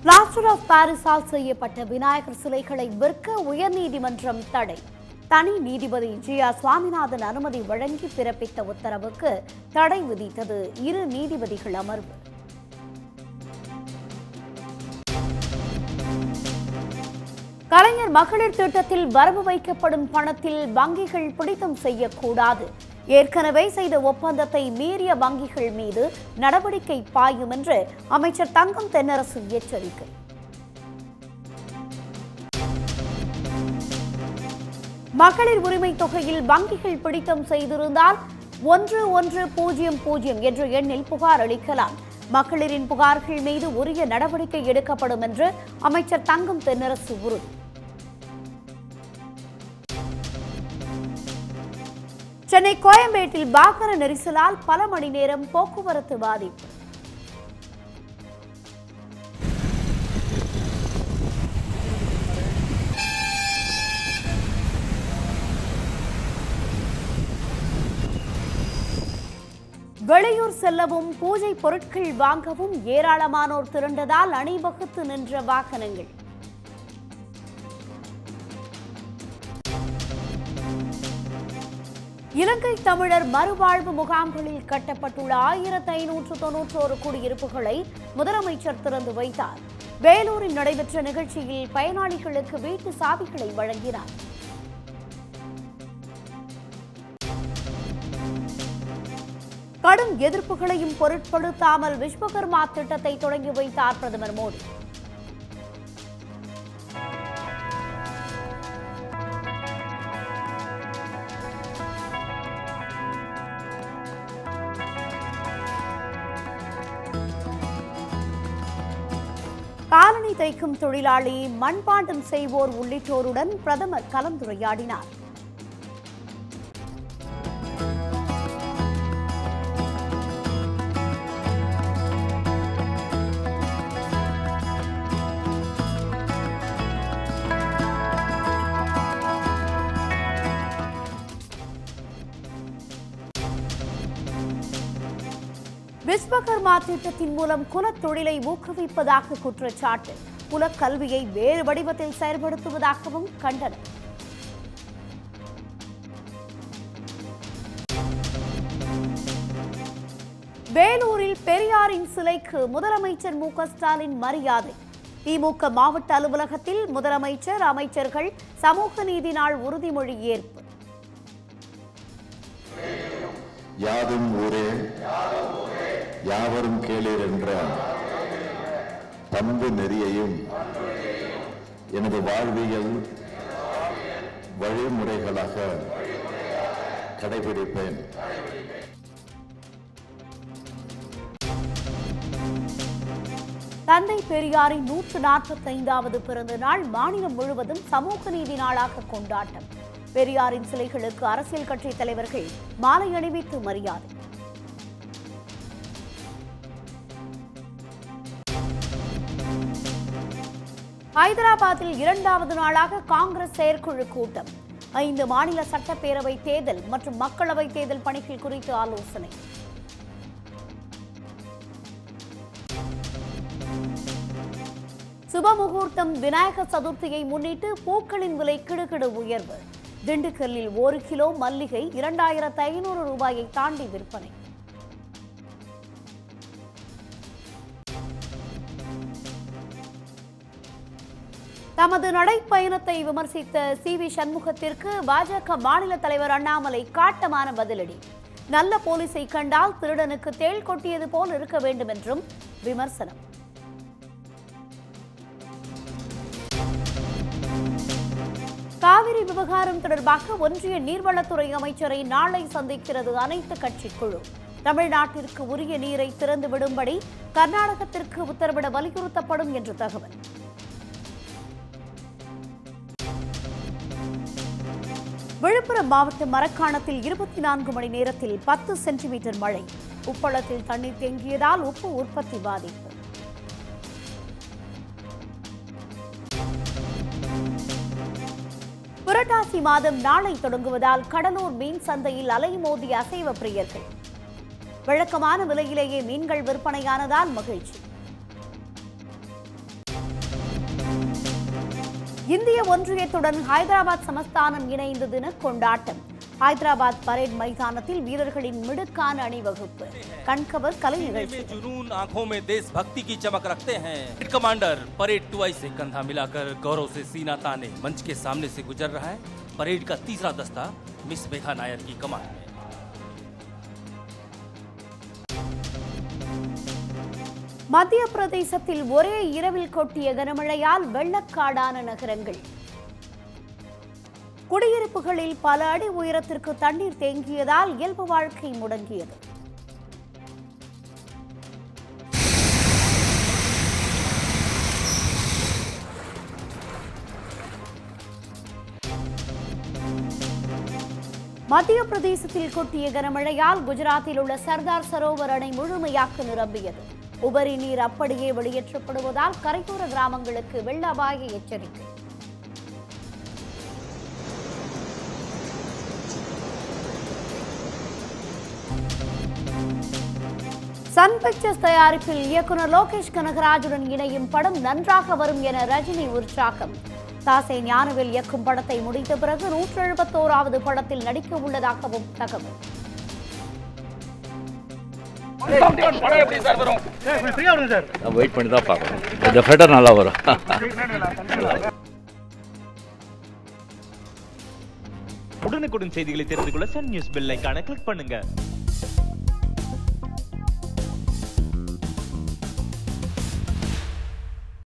plaster of பாரிஸால் செய்யப்பட்ட விநாயகர் சிலைகளை விற்க உயர்நீதிமன்றம் தடை தனி நீதிபதி ஜி ஆர் சுவாமிநாதன் அனுமதி வழங்கி பிறப்பித்த உத்தரவுக்கு தடை விதித்தது இரு நீதிபதிகள் அமர்வு கலைஞர் மகளிர் திட்டத்தில் வரவு வைக்கப்படும் பணத்தில் வங்கிகள் பிடித்தம் செய்யக்கூடாது ஏற்கனவே செய்த ஒப்பந்தத்தை மீறிய வங்கிகள் மீது நடவடிக்கை பாயும் என்று அமைச்சர் தங்கம் தென்னரசு எச்சரிக்கை மகளிர் உரிமை தொகையில் வங்கிகள் பிடித்தம் செய்திருந்தால் ஒன்று ஒன்று பூஜ்ஜியம் பூஜ்ஜியம் என்ற எண்ணில் புகார் அளிக்கலாம் மகளிரின் புகார்கள் மீது உரிய நடவடிக்கை எடுக்கப்படும் என்று அமைச்சர் தங்கம் தென்னரசு உறுதி சென்னை கோயம்பேட்டில் வாகன நெரிசலால் பல மணி நேரம் போக்குவரத்து பாதிப்பு வெளியூர் செல்லவும் பூஜை பொருட்கள் வாங்கவும் ஏராளமானோர் திரண்டதால் அணிவகுத்து நின்ற வாகனங்கள் இலங்கை தமிழர் மறுவாழ்வு முகாம்களில் கட்டப்பட்டுள்ள ஆயிரத்து ஐநூற்று தொன்னூற்றோரு குடியிருப்புகளை முதலமைச்சர் திறந்து வைத்தார் வேலூரில் நடைபெற்ற நிகழ்ச்சியில் பயனாளிகளுக்கு வீட்டு சாவிகளை வழங்கினார் கடும் எதிர்ப்புகளையும் பொருட்படுத்தாமல் விஸ்வகர்மா திட்டத்தை தொடங்கி வைத்தார் பிரதமர் மோடி காலணி தைக்கும் தொழிலாளி மண்பாண்டம் செய்வோர் உள்ளிட்டோருடன் பிரதமர் கலந்துரையாடினார் விஸ்வகர்மா திட்டத்தின் மூலம் குலத் தொழிலை ஊக்குவிப்பதாக குற்றச்சாட்டு குலக்கல்வியை வேறு வடிவத்தில் செயல்படுத்துவதாகவும் கண்டனம் வேலூரில் பெரியாரின் சிலைக்கு முதலமைச்சர் மு க ஸ்டாலின் மரியாதை திமுக மாவட்ட அலுவலகத்தில் முதலமைச்சர் அமைச்சர்கள் சமூக நீதி நாள் உறுதிமொழி ஏற்பு யாதும் ஊரே யாவரும் கேளீர் என்ற பண்பு நெறியையும் எனது வாழ்வியல் வழிமுறைகளாக கடைபிடிப்பேன் தந்தை பெரியாரின் நூற்று நாற்பத்தைந்தாவது பிறந்த நாள் மாநிலம் முழுவதும் சமூக நீதி நாளாக கொண்டாட்டம் பெரியாரின் சிலைகளுக்கு அரசியல் கட்சி தலைவர்கள் மாலை அணிவித்து மரியாதை ஹைதராபாத்தில் இரண்டாவது நாளாக காங்கிரஸ் செயற்குழு கூட்டம் ஐந்து மாநில சட்டப்பேரவை தேர்தல் மற்றும் மக்களவை தேர்தல் பணிகள் குறித்து ஆலோசனை சுபமுகூர்த்தம் விநாயகர் சதுர்த்தியை முன்னிட்டு பூக்களின் விலை கிடுகிடு உயர்வு திண்டுக்கல்லில் ஒரு கிலோ மல்லிகை இரண்டாயிரத்து ஐநூறு ரூபாயை தாண்டி விற்பனை தமது நடைப்பயணத்தை விமர்சித்த சி வி சண்முகத்திற்கு பாஜக மாநில தலைவர் அண்ணாமலை காட்டமான பதிலடி நல்ல போலீஸை கண்டால் திருடனுக்கு தேள் கொட்டியது போல் இருக்க வேண்டும் என்றும் விமர்சனம் காவிரி விவகாரம் தொடர்பாக ஒன்றிய நீர்வளத்துறை அமைச்சரை நாளை சந்திக்கிறது அனைத்து கட்சி குழு தமிழ்நாட்டிற்கு உரிய நீரை திறந்து விடும்படி கர்நாடகத்திற்கு உத்தரவிட வலியுறுத்தப்படும் என்று தகவல் விழுப்புரம் மாவட்டம் மரக்காணத்தில் இருபத்தி நான்கு மணி நேரத்தில் பத்து சென்டிமீட்டர் மழை உப்பளத்தில் தண்ணீர் தேங்கியதால் உப்பு உற்பத்தி பாதிப்பு புரட்டாசி மாதம் நாளை தொடங்குவதால் கடலூர் மீன் சந்தையில் அலைமோதிய அசைவ பிரியர்கள் வழக்கமான விலையிலேயே மீன்கள் விற்பனையானதால் மகிழ்ச்சி இந்திய ஒன்றியத்துடன் ஹைதராபாத் சமஸ்தானம் இணைந்த தின கொண்டாட்டம் ஹைதராபாத் பரேட் மைதானத்தில் வீரர்களின் மிடுக்கான அணிவகுப்பு கண்கவர் கலை நிகழ்ச்சி में जुनून आंखों में देशभक्ति की चमक रखते हैं कमांडर परेड टुआई से कंधा मिलाकर गौरव से सीना ताने मंच के सामने से गुजर रहा है परेड का तीसरा दस्ता मिस मेघा नायर की कमान में மத்திய பிரதேசத்தில் ஒரே இரவில் கொட்டிய கனமழையால் வெள்ளக்காடான நகரங்கள் குடியிருப்புகளில் பல அடி உயரத்திற்கு தண்ணீர் தேங்கியதால் இயல்பு வாழ்க்கை முடங்கியது மத்திய பிரதேசத்தில் கொட்டிய கனமழையால் குஜராத்தில் உள்ள சர்தார் சரோவர் அணை முழுமையாக நிரம்பியது உபரி நீர் அப்படியே வெளியேற்றப்படுவதால் கரையோர கிராமங்களுக்கு வெள்ள அபாய எச்சரிக்கை சன் பிக்சர்ஸ் தயாரிப்பில் இயக்குனர் லோகேஷ் கனகராஜுடன் இணையும் படம் நன்றாக வரும் என ரஜினி உற்சாகம் தாசை ஞானவேல் இயக்கும் படத்தை முடித்த பிறகு நூற்று எழுபத்தோராவது படத்தில் நடிக்க உள்ளதாகவும் தகவல் நான் வெயிட் பண்ணி தான் பார்க்கணும் டெஃபினட்டாக நல்லா வரும் உடனுக்குடன் செய்திகளை தெரிந்து கொள்ள சன் நியூஸ் பெல் ஐகானை கிளிக் பண்ணுங்க